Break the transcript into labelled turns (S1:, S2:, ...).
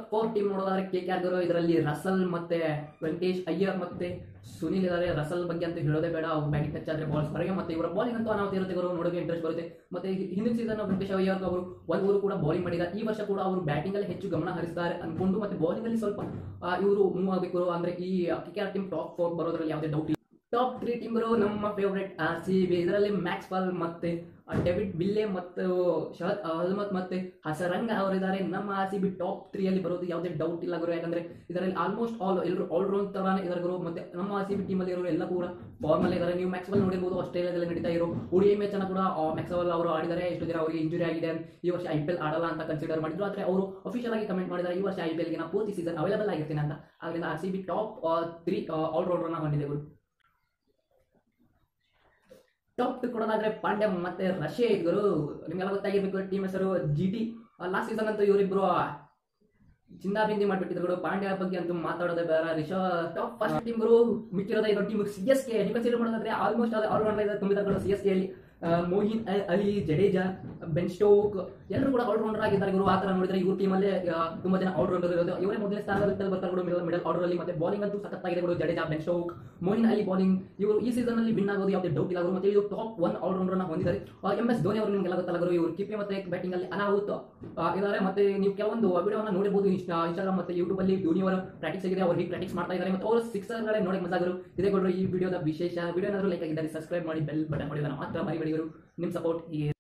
S1: four team ನೋಡೋದಾದ್ರೆ K K R ಇದರಲ್ಲಿ Russell ಮತ್ತೆ ವೆಂಕಟೇಶ್ ಅಯ್ಯರ್ ಮತ್ತೆ ಸುನಿಲ್ ಇದ್ದಾರೆ ರಸಲ್ ಬಗ್ಗೆ ಅಂತ ಹೇಳೋದೇ ಬೇಡ ಅವ್ರು ಬ್ಯಾಟಿಂಗ್ ಟಚ್ ಆದ್ರೆ ಬಾಲ್ಸ್ ಹೊರಗೆ ಮತ್ತೆ ಇವರ ಬಾಲಿಂಗ್ ಅಂತೂ ಅನಾಹುತ ಇರುತ್ತೆ ಗುರು ನೋಡೋಕೆ ಇಂಟ್ರೆಸ್ಟ್ ಬರುತ್ತೆ ಮತ್ತೆ ಹಿ- ಹಿಂದಿನ ಸೀಸನ್ ವೆಂಕಟೇಶ್ ಅಯ್ಯರ್ ಅವರು ಒಂದು ಓವರ್ ಕೂಡ ಬೌಲಿಂಗ್ ಮಾಡಿದ್ದಾರೆ ಈ ವರ್ಷ ಕೂಡ ಅವರು ಬ್ಯಾಟಿಂಗ್ ಅಲ್ಲಿ ಹೆಚ್ಚು ಗಮನ ಹರಿಸ್ತಾರೆ ಅನ್ಕೊಂಡು ಮತ್ತೆ ಬೌಲಿಂಗ್ ಅಲ್ಲಿ ಸ್ವಲ್ಪ ಇವರು ಮೂವ್ ಆಗಬೇಕು ಅಂದ್ರೆ ಈ K K R team top four ಬರೋದ್ರಲ್ಲಿ ಯಾವುದೇ ಡೌಟ್ ಇಲ್ಲ ಟಾಪ್ ತ್ರೀ ಟೀಮ್ಗಳು ನಮ್ಮ ಫೇವರೇಟ್ ಆರ್ ಸಿ ಬಿ ಇದರಲ್ಲಿ ಮ್ಯಾಕ್ಸ್ ಪಾಲ್ ಮತ್ತೆ ಆ, ಡೇವಿಡ್ ಬಿಲ್ಲೆ ಮತ್ತು ಶಹದ್ ಅಹ್ಮದ್ ಮತ್ತೆ ಹಸರಂಗ ಅವರಿದ್ದಾರೆ ನಮ್ಮ ಆರ್ ಸಿ ಬಿ ಟಾಪ್ ತ್ರೀಯಲ್ಲಿ ಬರೋದು ಯಾವುದೇ ಡೌಟ್ ಇಲ್ಲ ಗುರು ಯಾಕಂದ್ರೆ ಇದರಲ್ಲಿ ಆಲ್ಮೋಸ್ಟ್ ಆಲ್ ಎಲ್ಲರೂ ಆಲ್ರೌಂಡ್ ತರಾನೇ ಇದ್ದಾರೆ ಗುರು ಮತ್ತೆ ನಮ್ಮ ಆರ್ ಸಿ ಬಿ ಟೀಮಲ್ಲಿ ಇರೋರು ಎಲ್ಲ ಕೂಡ ಫಾರ್ಮಲ್ಲಿ ಇದ್ದಾರೆ ನೀವು ಮ್ಯಾಕ್ಸ್ವೆಲ್ ನೋಡಿರ್ಬೋದು ಆಸ್ಟ್ರೇಲಿಯಾದಲ್ಲಿ ನಡೀತಾ ಇರೋ ಉಡಿ ಮ್ಯಾಚ್ ಅನ್ನ ಕೂಡ ಮ್ಯಾಕ್ಸ್ವೆಲ್ ಅವರು ಆಡಿದ್ದಾರೆ ಎಷ್ಟು ದಿನ ಅವರಿಗೆ ಇಂಜುರಿ ಆಗಿದೆ ಈ ವರ್ಷ ಐ ಪಿ ಎಲ್ ಆಡಲ್ಲ ಅಂತ ಕನ್ಸಿಡರ್ ಮಾಡಿದ್ರು ಆದರೆ ಅವರು ಅಫಿಷಿಯಲ್ ಆಗಿ ಕಮೆಂಟ್ ಮಾಡಿದ್ದಾರೆ ಈ ವರ್ಷ ಐ ಪಿ ಎಲ್ಗೆ ನಾ ಪೂರ್ತಿ ಸೀಸನ್ ಅವೈಲೇಬಲ್ ಆಗಿರ್ತೀನಿ ಅಂತ ಅದರಿಂದ R C B top three ಆಲ್ರೌಂಡರ್ನ ಹೊಂದಿದೆ ಗುರು ಟಾಪ್ ಕೊಡೋದಾದ್ರೆ ಪಾಂಡ್ಯ ಮತ್ತೆ ರಶಿಯಾ ಇದ್ದರು ನಿಮ್ಗೆಲ್ಲ ಗೊತ್ತಾಗಿರ್ಬೇಕು ಟೀಮ್ ಹೆಸರು ಜಿ ಟಿ ಲಾಸ್ಟ್ ಸೀಸನ್ ಅಂತೂ ಇವರಿಬ್ರು ಚಿಂದಾಬಿಂದಿ ಮಾಡ್ಬಿಟ್ಟಿದ್ರು ಪಾಂಡ್ಯ ಬಗ್ಗೆ ಅಂತೂ ಮಾತಾಡೋದೇ ಬೇಡ ರಿಷಾ ಟಾಪ್ ಫಸ್ಟ್ ಟೀಮ್ಗಳು ಮಿಕ್ಕಿರೋದ ಇರೋ ಟೀಮ್ ಸಿ ಎಸ್ ಕೆ ನೀವು ಕನ್ಸಿಡರ್ ಮಾಡೋದಾದ್ರೆ ಆಲ್ಮೋಸ್ಟ್ ಆಲ್ರೌಂಡರ್ ತುಂಬಿದ್ದಾರೆ ಸಿ ಎಸ್ ಕೆ ಅಲ್ಲಿ ಆ, ಮೋಹಿನ್ ಅ- ಅಲಿ ಜಡೇಜಾ ಬೆನ್ ಸ್ಟೋಕ್ ಎಲ್ಲರೂ ಕೂಡ ಆಲ್ರೌಂಡರ್ ಆಗಿದ್ದಾರೆ ಗುರು ಆ ತರ ನೋಡಿದ್ರೆ ಇವ್ರ ಟೀಮಲ್ಲೇ ತುಂಬಾ ಜನ ಆಲ್ರೌಂಡರ್ ಇರೋದು ಇವರೇ ಮೊದಲನೇ ಸ್ಥಾನದಲ್ಲಿ ಬರ್ತಾರೆ ಗುರು ಮಿಡಲ್ ಮಿಡಲ್ ಆರ್ಡರ್ ಅಲ್ಲಿ ಮತ್ತೆ ಬಾಲಿಂಗ್ ಅಂತೂ ಸಖತ್ತಾಗಿದೆ ಗುರು Jadeja Ben Stokes Moeen Ali bowling ಇವರು ಈ ಸೀಸನ್ ಅಲ್ಲಿ ವಿನ್ ಆಗೋದು ಯಾವುದೇ ಡೌಟ್ ಇಲ್ಲ ಗುರು ಮತ್ತೆ ಇದು ಟಾಪ್ ಒನ್ ಆಲ್ರೌಂಡರ್ ನ ಹೊಂದಿದ್ದಾರೆ ಎಂ ಎಸ್ ಧೋನಿ ಅವರು ನಿಮ್ಗೆಲ್ಲ ಗೊತ್ತಲ್ಲ ಗುರು ಇವರು ಕಿಪಿ ಮತ್ತೆ ಬ್ಯಾಟಿಂಗ್ ಅಲ್ಲಿ ಅನಾಹುತ ಆ, ಇದ್ದಾರೆ ಮತ್ತೆ ನೀವು ಕೆಲವೊಂದು ವಿಡಿಯೋನ ನೋಡಬಹುದು ಇನ್ಸ್ಟಾಗ್ರಾಮ್ ಮತ್ತೆ ಯೂಟ್ಯೂಬ್ ಅಲ್ಲಿ ಧೋನಿ ಅವರ ಪ್ರಾಕ್ಟೀಸ್ ಆಗಿದೆ ಅವ್ರು ಹೇಗೆ ಪ್ರಾಕ್ಟೀಸ್ ಮಾಡ್ತಾ ಇದ್ದಾರೆ ಮತ್ತೆ ಅವರು ಸಿಕ್ಸರ್ ಗಳೇ ನೋಡಕ್ಕೆ ಮಜಾಗರು ಇದೇ ಕೊಡ್ರು ಈ ವಿಡಿಯೋದ ವಿಶೇಷ ವಿಡಿಯೋ ಏನಾದ್ರು ಲೈಕ್ ಆಗಿದ್ದಾರೆ ಸಬ್ಸ್ಕ್ರೈಬ್ ಮಾಡಿ ಬೆಲ್ ಬಟನ್ ಮಾಡಿದ್ರೆ ಮಾತ್ರ ಮರಿಬೇಡಿ ಗುರು ನಿಮ್ಮ ಸಪೋರ್ಟ್ ಹೀಗೆ